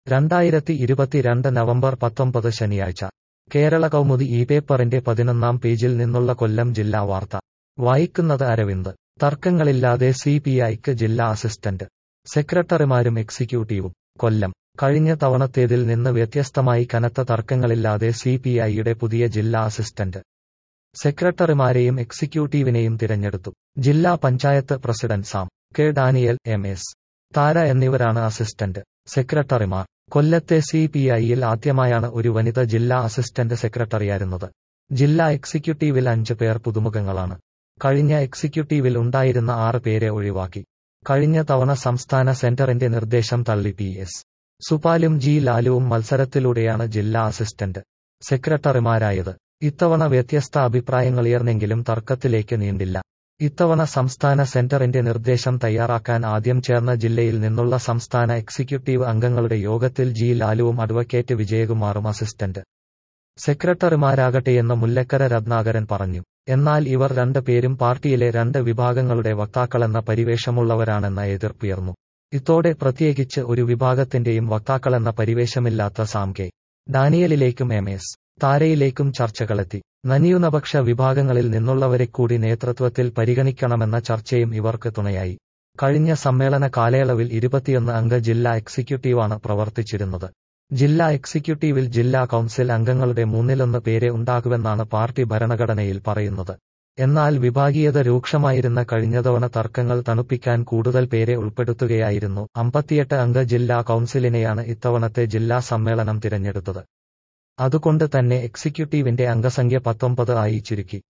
രണ്ടായിരത്തി ഇരുപത്തിരണ്ട് നവംബർ പത്തൊമ്പത് ശനിയാഴ്ച കേരള കൗമുദി ഈ പേപ്പറിന്റെ പതിനൊന്നാം പേജിൽ നിന്നുള്ള കൊല്ലം ജില്ലാ വാർത്ത വായിക്കുന്നത് അരവിന്ദ് തർക്കങ്ങളില്ലാതെ സി പി ഐക്ക് ജില്ലാ അസിസ്റ്റന്റ് സെക്രട്ടറിമാരും എക്സിക്യൂട്ടീവും കൊല്ലം കഴിഞ്ഞ തവണത്തേതിൽ നിന്ന് വ്യത്യസ്തമായി കനത്ത തർക്കങ്ങളില്ലാതെ സി പി ഐയുടെ പുതിയ ജില്ലാ അസിസ്റ്റന്റ് സെക്രട്ടറിമാരെയും എക്സിക്യൂട്ടീവിനെയും തിരഞ്ഞെടുത്തു ജില്ലാ panchayat president Sam K Daniel M S Thara എന്നിവരാണ് അസിസ്റ്റന്റ് സെക്രട്ടറിമാർ കൊല്ലത്തെ സി പി ഐയിൽ ആദ്യമായാണ് ഒരു വനിത ജില്ലാ അസിസ്റ്റന്റ് സെക്രട്ടറിയായിരുന്നത് ജില്ലാ എക്സിക്യൂട്ടീവിൽ അഞ്ച് പേർ പുതുമുഖങ്ങളാണ് കഴിഞ്ഞ എക്സിക്യൂട്ടീവിൽ ഉണ്ടായിരുന്ന ആറ് പേരെ ഒഴിവാക്കി കഴിഞ്ഞ തവണ സംസ്ഥാന സെന്ററിന്റെ നിർദ്ദേശം തള്ളി പി എസ് സുപാലും ജി ലാലുവും മത്സരത്തിലൂടെയാണ് ജില്ലാ അസിസ്റ്റന്റ് സെക്രട്ടറിമാരായത് ഇത്തവണ വ്യത്യസ്ത അഭിപ്രായങ്ങളുയർന്നെങ്കിലും തർക്കത്തിലേക്ക് നീണ്ടില്ല ഇത്തവണ സംസ്ഥാന സെന്ററിന്റെ നിർദ്ദേശം തയ്യാറാക്കാൻ ആദ്യം ചേർന്ന ജില്ലയിൽ നിന്നുള്ള സംസ്ഥാന എക്സിക്യൂട്ടീവ് അംഗങ്ങളുടെ യോഗത്തിൽ ജി ലാലുവും അഡ്വക്കേറ്റ് വിജയകുമാറും അസിസ്റ്റന്റ് സെക്രട്ടറിമാരാകട്ടെയെന്ന് മുല്ലക്കര രത്നാകരൻ പറഞ്ഞു എന്നാൽ ഇവർ രണ്ട് പേരും പാർട്ടിയിലെ രണ്ട് വിഭാഗങ്ങളുടെ വക്താക്കളെന്ന പരിവേഷമുള്ളവരാണെന്ന എതിർപ്പുയർന്നു ഇതോടെ പ്രത്യേകിച്ച് ഒരു വിഭാഗത്തിന്റെയും വക്താക്കളെന്ന പരിവേഷമില്ലാത്ത സാം കെ ഡാനിയലിലേക്കും എം എസ് താരയിലേക്കും ചർച്ചകളെത്തി നനിയുനപക്ഷ വിഭാഗങ്ങളിൽ നിന്നുള്ളവരെ കൂടി നേതൃത്വത്തിൽ പരിഗണിക്കണമെന്ന ചർച്ചയും ഇവർക്ക് തുണയായി കഴിഞ്ഞ സമ്മേളന കാലയളവിൽ ഇരുപത്തിയൊന്ന് അംഗ ജില്ലാ എക്സിക്യൂട്ടീവാണ് പ്രവർത്തിച്ചിരുന്നത് ജില്ലാ എക്സിക്യൂട്ടീവിൽ ജില്ലാ കൗൺസിൽ അംഗങ്ങളുടെ മൂന്നിലൊന്ന് പേരെ ഉണ്ടാകുമെന്നാണ് പാർട്ടി ഭരണഘടനയിൽ പറയുന്നത് എന്നാൽ വിഭാഗീയത രൂക്ഷമായിരുന്ന കഴിഞ്ഞതവണ തർക്കങ്ങൾ തണുപ്പിക്കാൻ കൂടുതൽ പേരെ ഉൾപ്പെടുത്തുകയായിരുന്നു അമ്പത്തിയെട്ട് അംഗ ജില്ലാ കൗൺസിലിനെയാണ് ഇത്തവണത്തെ ജില്ലാ സമ്മേളനം തിരഞ്ഞെടുത്തത് അതുകൊണ്ട് തന്നെ എക്സിക്യൂട്ടീവിന്റെ അംഗസംഖ്യ പത്തൊമ്പത് ആയി ചുരുക്കി